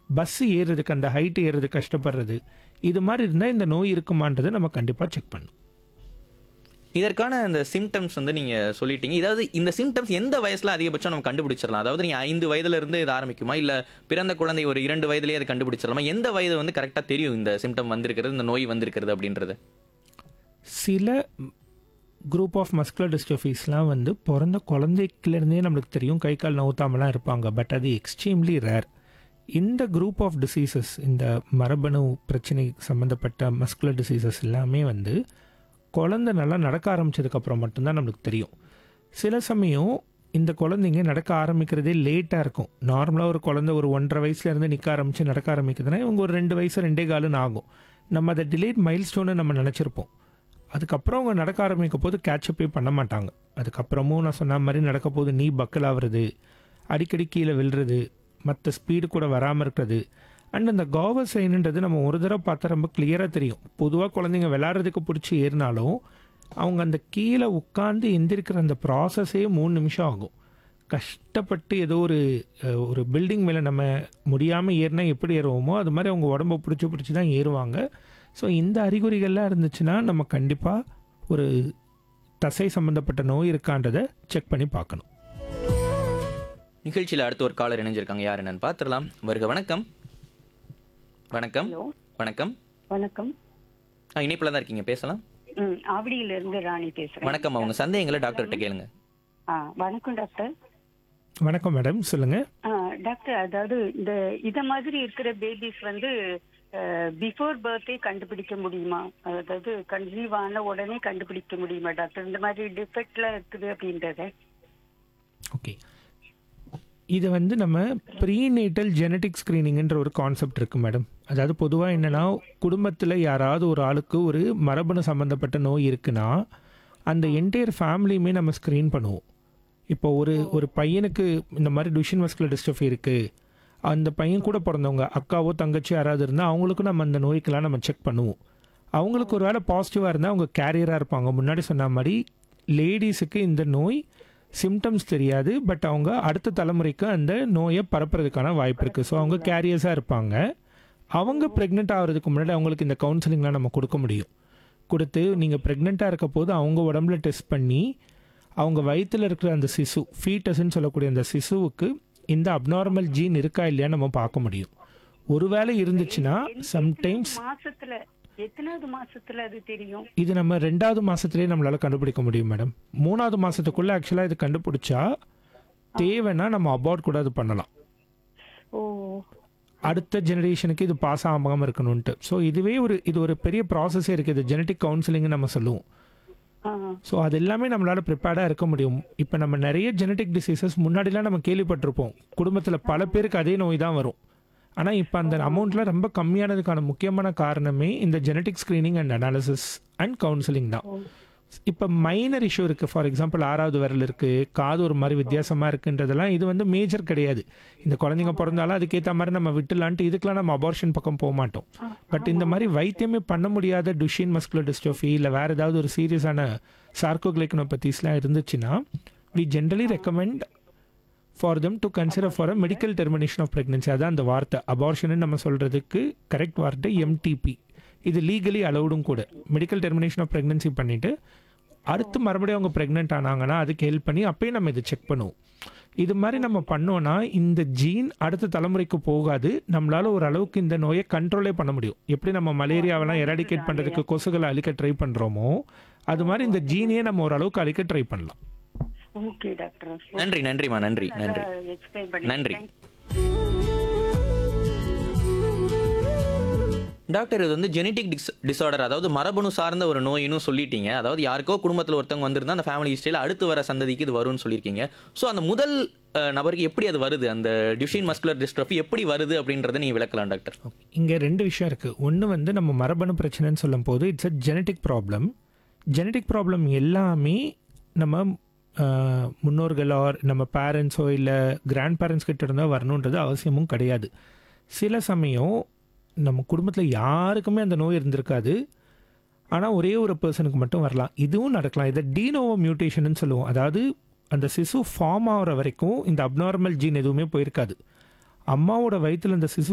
bus ஏறுறதுக்கு அந்த height ஏறுறது கஷ்டப்படுறது இது மாதிரி இருந்தால் இந்த நோய் இருக்குமான்றதை நம்ம கண்டிப்பாக செக் பண்ணணும் இதற்கான இந்த சிம்டம்ஸ் வந்து நீங்க சொல்லிட்டீங்க இதாவது இந்த சிம்டம்ஸ் எந்த வயசுல அதிகபட்சம் நம்ம கண்டுபிடிச்சிடலாம் அதாவது நீங்க ஐந்து வயதுல இருந்து இது ஆரம்பிக்குமா இல்ல பிறந்த குழந்தை ஒரு இரண்டு வயதுலயே அதை கண்டுபிடிச்சிடலாமா எந்த வயது வந்து கரெக்டா தெரியும் இந்த சிம்டம் வந்திருக்கிறது இந்த நோய் வந்திருக்கிறது அப்படின்றது சில குரூப் ஆஃப் மஸ்குலர் டிஸ்டோஃபீஸ்லாம் வந்து பிறந்த குழந்தைக்குலேருந்தே நம்மளுக்கு தெரியும் கை கால் நவுத்தாமலாம் இருப்பாங்க பட் அது எக்ஸ்ட்ரீம்லி ரேர் இந்த குரூப் ஆஃப் டிசீசஸ் இந்த மரபணு பிரச்சனை சம்மந்தப்பட்ட மஸ்குலர் டிசீசஸ் எல்லாமே வந்து குழந்தை நல்லா நடக்க ஆரம்பிச்சதுக்கப்புறம் மட்டும்தான் நம்மளுக்கு தெரியும் சில சமயம் இந்த குழந்தைங்க நடக்க ஆரம்பிக்கிறதே லேட்டாக இருக்கும் நார்மலாக ஒரு குழந்தை ஒரு ஒன்றரை வயசுலேருந்து நிற்க ஆரம்பித்து நடக்க ஆரம்பிக்குதுன்னா இவங்க ஒரு ரெண்டு வயசு ரெண்டே காலுன்னு ஆகும் நம்ம அதை டிலேட் மைல் ஸ்டோன்னு நம்ம நினச்சிருப்போம் அதுக்கப்புறம் அவங்க நடக்க ஆரம்பிக்கும் போது கேட்சப்பே பண்ண மாட்டாங்க அதுக்கப்புறமும் நான் சொன்ன மாதிரி நடக்க போது நீ பக்கல் ஆகுறது அடிக்கடி கீழே விழுறது மற்ற ஸ்பீடு கூட வராமல் இருக்கிறது அண்ட் அந்த காவர் சைனுன்றது நம்ம ஒரு தடவை பார்த்தா ரொம்ப கிளியராக தெரியும் பொதுவாக குழந்தைங்க விளாட்றதுக்கு பிடிச்சி ஏறினாலும் அவங்க அந்த கீழே உட்காந்து எந்திரிக்கிற அந்த ப்ராசஸே மூணு நிமிஷம் ஆகும் கஷ்டப்பட்டு ஏதோ ஒரு அஹ், ஒரு பில்டிங் மேலே நம்ம முடியாமல் ஏறினா எப்படி ஏறுவோமோ அது மாதிரி அவங்க உடம்ப பிடிச்சி பிடிச்சி தான் ஏறுவாங்க ஸோ இந்த அறிகுறிகள்லாம் இருந்துச்சுன்னா நம்ம கண்டிப்பாக ஒரு தசை சம்மந்தப்பட்ட நோய் இருக்கான்றதை செக் பண்ணி பார்க்கணும் நிகழ்ச்சியில அடுத்து ஒரு காலர் இணைஞ்சிருக்காங்க யார் என்னன்னு பார்த்துடலாம் வருக வணக்கம் வணக்கம் ஹலோ வணக்கம் வணக்கம் ஆ, இணைப்புல தான் இருக்கீங்க பேசலாம் ம் ஆவடியில இருந்து ராணி பேசுறேன் வணக்கம் அவங்க சந்தேகங்களை டாக்டர்கிட்ட கேளுங்க ஆ வணக்கம் டாக்டர் வணக்கம் மேடம் சொல்லுங்கள் ஆ, டாக்டர் அதாவது இந்த இத மாதிரி இருக்கிற பேபிஸ் வந்து பிஃபோர் பர்த்டே கண்டுபிடிக்க முடியுமா அதாவது கன்சீவ் ஆன உடனே கண்டுபிடிக்க முடியுமா டாக்டர் இந்த மாதிரி டிஃபெக்ட்லாம் இருக்குது அப்படின்றத ஓகே இது வந்து நம்ம ப்ரீநேட்டல் ஜெனட்டிக் ஸ்க்ரீனிங்ன்ற ஒரு கான்செப்ட் இருக்குது மேடம் அதாவது பொதுவாக என்னென்னா குடும்பத்தில் யாராவது ஒரு ஆளுக்கு ஒரு மரபணு சம்மந்தப்பட்ட நோய் இருக்குன்னா அந்த என்டையர் ஃபேமிலியுமே நம்ம ஸ்க்ரீன் பண்ணுவோம் இப்போ ஒரு ஒரு பையனுக்கு இந்த மாதிரி டுஷன் மஸ்குலர் டிஸ்டஃபி இருக்குது அந்த பையன் கூட பிறந்தவங்க அக்காவோ தங்கச்சி யாராவது இருந்தால் அவங்களுக்கும் நம்ம அந்த நோய்க்கெல்லாம் நம்ம செக் பண்ணுவோம் அவங்களுக்கு ஒரு வேளை பாசிட்டிவாக இருந்தால் அவங்க கேரியராக இருப்பாங்க முன்னாடி சொன்ன மாதிரி லேடிஸுக்கு இந்த நோய் சிம்டம்ஸ் தெரியாது பட் அவங்க அடுத்த தலைமுறைக்கு அந்த நோயை பரப்புறதுக்கான வாய்ப்பு இருக்குது ஸோ அவங்க கேரியர்ஸாக இருப்பாங்க அவங்க ப்ரெக்னென்ட் ஆகிறதுக்கு முன்னாடி அவங்களுக்கு இந்த கவுன்சிலிங்லாம் நம்ம கொடுக்க முடியும் கொடுத்து நீங்கள் ப்ரெக்னெண்ட்டாக இருக்க போது அவங்க உடம்புல டெஸ்ட் பண்ணி அவங்க வயிற்றில் இருக்கிற அந்த சிசு ஃபீட்டஸ்ன்னு சொல்லக்கூடிய அந்த சிசுவுக்கு இந்த அப்நார்மல் ஜீன் இருக்கா இல்லையா நம்ம பார்க்க முடியும் ஒருவேளை இருந்துச்சுன்னா சம்டைம்ஸ் மாசத்துல எத்தனாவது மாசத்துல அது தெரியும் இது நம்ம ரெண்டாவது மாசத்துலயே நம்மளால கண்டுபிடிக்க முடியும் மேடம் மூணாவது மாசத்துக்குள்ள ஆக்சுவலாக இது கண்டுபிடிச்சா தேவைன்னா நம்ம அபார்ட் கூட அது பண்ணலாம் ஓ அடுத்த ஜெனரேஷனுக்கு இது பாஸ் ஆகாமல் இருக்கணும்ன்ட்டு ஸோ இதுவே ஒரு இது ஒரு பெரிய ப்ராசஸே இருக்குது இது ஜெனட்டிக் கவுன்சிலிங்னு நம்ம சொல்லுவோம் ஆ ஸோ அது எல்லாமே நம்மளால ப்ரிப்பேர்டாக இருக்க முடியும் இப்போ நம்ம நிறைய ஜெனட்டிக் டிசீசஸ் முன்னாடிலாம் நம்ம கேள்விப்பட்டிருப்போம் குடும்பத்தில் பல பேருக்கு அதே நோய் தான் வரும் ஆனால் இப்போ அந்த அமௌண்ட்லாம் ரொம்ப கம்மியானதுக்கான முக்கியமான காரணமே இந்த genetic screening and analysis and counselling தான் இப்போ மைனர் இஷ்யூ இருக்குது ஃபார் எக்ஸாம்பிள் ஆறாவது விரல் இருக்குது காது ஒரு மாதிரி வித்தியாசமாக இருக்குன்றதெல்லாம் இது வந்து மேஜர் கிடையாது இந்த குழந்தைங்க பிறந்தாலும் அதுக்கேற்ற மாதிரி நம்ம விட்டுலான்ட்டு இதுக்கெலாம் நம்ம அபார்ஷன் பக்கம் போக மாட்டோம் பட் இந்த மாதிரி வைத்தியமே பண்ண முடியாத டுஷின் மஸ்குலர் டிஸ்டோஃபி இல்லை வேறு ஏதாவது ஒரு சீரியஸான சார்கோக்ளைக்கனோபத்திஸ்லாம் இருந்துச்சுன்னா we generally recommend for them to consider for a medical termination of pregnancy அதான் அந்த வார்த்தை அபார்ஷன் நம்ம சொல்கிறதுக்கு கரெக்ட் வார்த்தை எம்டிபி இது லீகலி அலௌடும் கூட மெடிக்கல் டெர்மினேஷன் ஆஃப் ப்ரெக்னன்சி பண்ணிவிட்டு அடுத்து மறுபடியும் அவங்க ப்ரெக்னென்ட் ஆனாங்கன்னா அதுக்கு ஹெல்ப் பண்ணி அப்பயே நம்ம இதை செக் பண்ணுவோம் இது மாதிரி நம்ம பண்ணோன்னா இந்த ஜீன் அடுத்த தலைமுறைக்கு போகாது நம்மளால ஒரு அளவுக்கு இந்த நோயை கண்ட்ரோலே பண்ண முடியும் எப்படி நம்ம மலேரியாவெல்லாம் எராடிகேட் பண்ணுறதுக்கு கொசுகளை அழிக்க ட்ரை பண்ணுறோமோ அது மாதிரி இந்த ஜீனையே நம்ம ஓரளவுக்கு அழிக்க ட்ரை பண்ணலாம் ஓகே டாக்டர் நன்றி நன்றிமா நன்றி நன்றி எக்ஸ்பிளைன் பண்ணி நன்றி டாக்டர் இது வந்து ஜெனட்டிக் டிஸ் டிசார்டர் அதாவது மரபணு சார்ந்த ஒரு நோயின்னு சொல்லிட்டீங்க அதாவது யாருக்கோ குடும்பத்தில் ஒருத்தவங்க வந்திருந்தா அந்த ஃபேமிலி ஹிஸ்டரியில் அடுத்து வர சந்ததிக்கு இது வரும்னு சொல்லியிருக்கீங்க ஸோ அந்த முதல் அஹ், நபருக்கு எப்படி அது வருது அந்த டியூஷன் மஸ்குலர் டிஸ்ட்ரஃபி எப்படி வருது அப்படின்றத நீங்கள் விளக்கலாம் டாக்டர் இங்கே ரெண்டு விஷயம் இருக்குது ஒன்று வந்து நம்ம மரபணு பிரச்சனைன்னு சொல்லும் போது it's a genetic problem genetic problem எல்லாமே நம்ம ஆஹ், முன்னோர்களோ நம்ம பேரண்ட்ஸோ இல்லை கிராண்ட் பேரண்ட்ஸ் கிட்ட இருந்தால் வரணுன்றது அவசியமும் கிடையாது சில சமயம் நம்ம குடும்பத்தில் யாருக்குமே அந்த நோய் இருந்திருக்காது ஆனால் ஒரே ஒரு பர்சனுக்கு மட்டும் வரலாம் இதுவும் நடக்கலாம் இதை டீனோவோ மியூட்டேஷன் சொல்லுவோம் அதாவது அந்த சிசு ஃபார்ம் ஆகிற வரைக்கும் இந்த அப்நார்மல் ஜீன் எதுவுமே போயிருக்காது அம்மாவோட வயித்துல இந்த சிசு